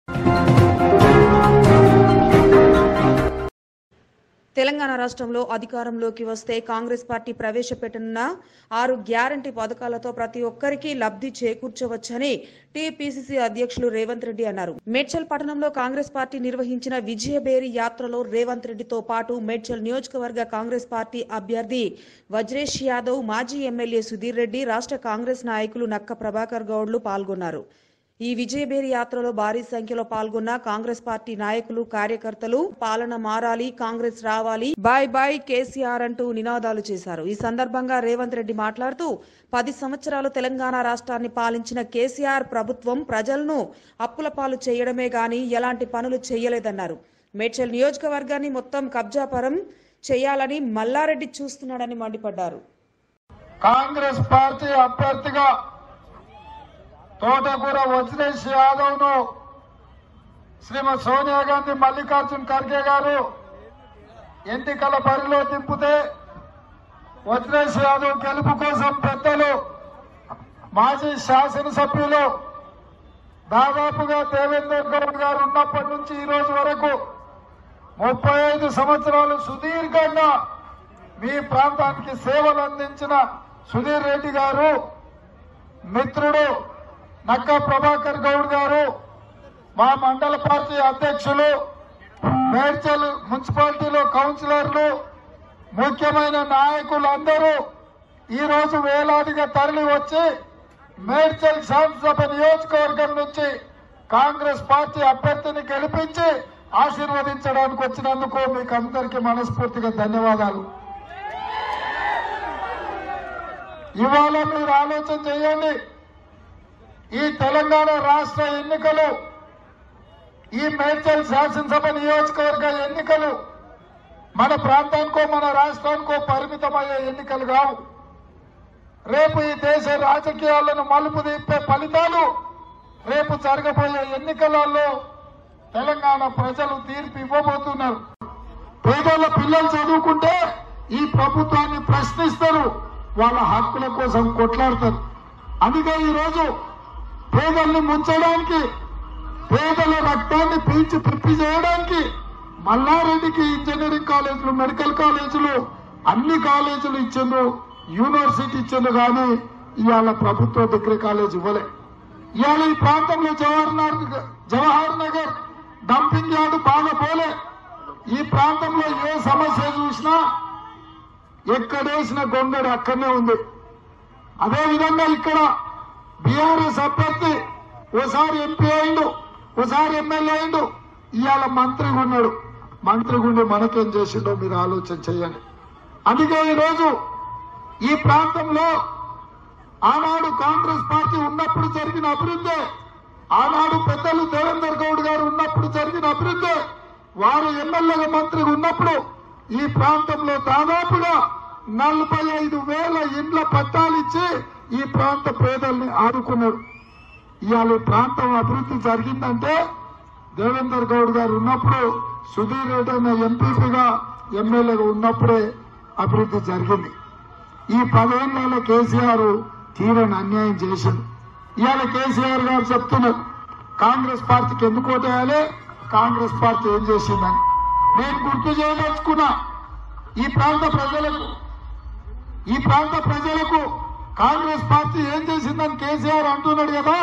తెలంగాణ రాష్ట్రంలో అధికారంలోకి వస్తే కాంగ్రెస్ పార్టీ ప్రవేశపెట్టనున్న ఆరు గ్యారంటీ పథకాలతో ప్రతి ఒక్కరికి లబ్ధి చేకూర్చవచ్చని టీపీసీసీ అధ్యక్షులు రేవంత్ రెడ్డి అన్నారు మేడ్చల్ పట్టణంలో కాంగ్రెస్ పార్టీ నిర్వహించిన విజయబేరి యాత్రలో రేవంత్ రెడ్డితో పాటు మేడ్చల్ నియోజకవర్గ కాంగ్రెస్ పార్టీ అభ్యర్థి వజ్రేష్ యాదవ్ మాజీ ఎమ్మెల్యే సుధీర్ రెడ్డి రాష్ట్ర కాంగ్రెస్ నాయకులు నక్క ప్రభాకర్ గౌడ్లు పాల్గొన్నారు ఈ విజయబేరి యాత్రలో భారీ సంఖ్యలో పాల్గొన్న కాంగ్రెస్ పార్టీ నాయకులు కార్యకర్తలు పాలన మారాలి కాంగ్రెస్ రావాలి బాయ్ బాయ్ కేసీఆర్ అంటూ నినాదాలు చేశారు ఈ సందర్భంగా రేవంత్ రెడ్డి మాట్లాడుతూ పది సంవత్సరాలు తెలంగాణ రాష్ట్రాన్ని పాలించిన కేసీఆర్ ప్రభుత్వం ప్రజలను అప్పుల పాలు చేయడమే గాని ఎలాంటి పనులు చేయలేదన్నారు మేడ్చల్ నియోజకవర్గాన్ని మొత్తం కబ్జాపరం చేయాలని మల్లారెడ్డి చూస్తున్నాడని మండిపడ్డారు కాంగ్రెస్ పార్టీ అభ్యర్థిగా తోటకూర వజ్రేష్ యాదవ్ ను శ్రీమతి సోనియా గాంధీ మల్లికార్జున్ ఖర్గే గారు ఎన్నికల బరిలో దింపితే వజ్రేష్ యాదవ్ గెలుపు కోసం పెద్దలు మాజీ శాసనసభ్యులు దాదాపుగా దేవేందర్ గౌడ్ గారు ఉన్నప్పటి నుంచి ఈ రోజు వరకు ముప్పై ఐదు సంవత్సరాలు సుదీర్ఘంగా మీ ప్రాంతానికి సేవలు అందించిన సుధీర్ రెడ్డి గారు మిత్రుడు నక్క ప్రభాకర్ గౌడ్ గారు మా మండల పార్టీ అధ్యక్షులు మేడ్చల్ మున్సిపాలిటీలో కౌన్సిలర్లు ముఖ్యమైన నాయకులందరూ ఈ రోజు వేలాదిగా తరలి వచ్చి మేడ్చల్ శాసనసభ నియోజకవర్గం నుంచి కాంగ్రెస్ పార్టీ అభ్యర్థిని గెలిపించి ఆశీర్వదించడానికి వచ్చినందుకు మీకు అందరికీ మనస్ఫూర్తిగా ధన్యవాదాలు ఇవాళ మీరు ఆలోచన చేయండి ఈ తెలంగాణ రాష్ట్ర ఎన్నికలు ఈ మేడ్చల్ శాసనసభ నియోజకవర్గ ఎన్నికలు మన ప్రాంతానికో మన రాష్ట్రానికో పరిమితమయ్యే ఎన్నికలు కావు రేపు ఈ దేశ రాజకీయాలను మలుపు తిప్పే ఫలితాలు రేపు జరగబోయే ఎన్నికలలో తెలంగాణ ప్రజలు తీర్పు ఇవ్వబోతున్నారు పేదల పిల్లలు చదువుకుంటే ఈ ప్రభుత్వాన్ని ప్రశ్నిస్తారు వాళ్ళ హక్కుల కోసం కొట్లాడతారు అందుకే ఈరోజు పేదల్ని ముంచడానికి పేదల రక్తాన్ని పీల్చి పిప్పి చేయడానికి మల్లారెడ్డికి ఇంజనీరింగ్ కాలేజీలు మెడికల్ కాలేజీలు అన్ని కాలేజీలు ఇచ్చిండ్రు యూనివర్సిటీ ఇచ్చిండ్రు కానీ ఇవాళ ప్రభుత్వ డిగ్రీ కాలేజ్ ఇవ్వలే ఇవాళ ఈ ప్రాంతంలో జవహర్ నగర్ జవహర్ నగర్ డంపింగ్ యార్డు బాగా పోలే ఈ ప్రాంతంలో ఏ సమస్య చూసినా ఎక్కడేసిన గొంగడు అక్కడనే ఉంది అదే విధంగా ఇక్కడ బీఆర్ఎస్ అభ్యర్థి ఓసారి ఎంపీ అయిండు ఓసారి ఎమ్మెల్యే అయిండు ఇవాళ మంత్రిగా ఉన్నాడు మంత్రిగా ఉండి మనకేం చేసిండో మీరు ఆలోచన చేయండి అందుకే ఈరోజు ఈ ప్రాంతంలో ఆనాడు కాంగ్రెస్ పార్టీ ఉన్నప్పుడు జరిగిన అభివృద్ధి ఆనాడు పెద్దలు దేవేందర్ గౌడ్ గారు ఉన్నప్పుడు జరిగిన అభివృద్ధి వారు ఎమ్మెల్యేగా మంత్రిగా ఉన్నప్పుడు ఈ ప్రాంతంలో దాదాపుగా నలభై ఐదు వేల ఇండ్ల పట్టాలిచ్చి ఈ ప్రాంత పేదల్ని ఆదుకున్నారు ఇవాళ ఈ ప్రాంతం అభివృద్ధి జరిగిందంటే దేవేందర్ గౌడ్ గారు ఉన్నప్పుడు సుధీర్ రెడ్డి అనే ఎంపీపీగా ఎమ్మెల్యేగా ఉన్నప్పుడే అభివృద్ధి జరిగింది ఈ పదేళ్లలో కేసీఆర్ తీరని అన్యాయం చేసింది ఇవాళ కేసీఆర్ గారు చెప్తున్నారు కాంగ్రెస్ పార్టీకి ఎందుకు ఓటేయాలి కాంగ్రెస్ పార్టీ ఏం చేసిందని నేను గుర్తు చేయదలుచుకున్నా ఈ ప్రాంత ప్రజలకు ఈ ప్రాంత ప్రజలకు కాంగ్రెస్ పార్టీ ఏం చేసిందని కేసీఆర్ అంటున్నాడు కదా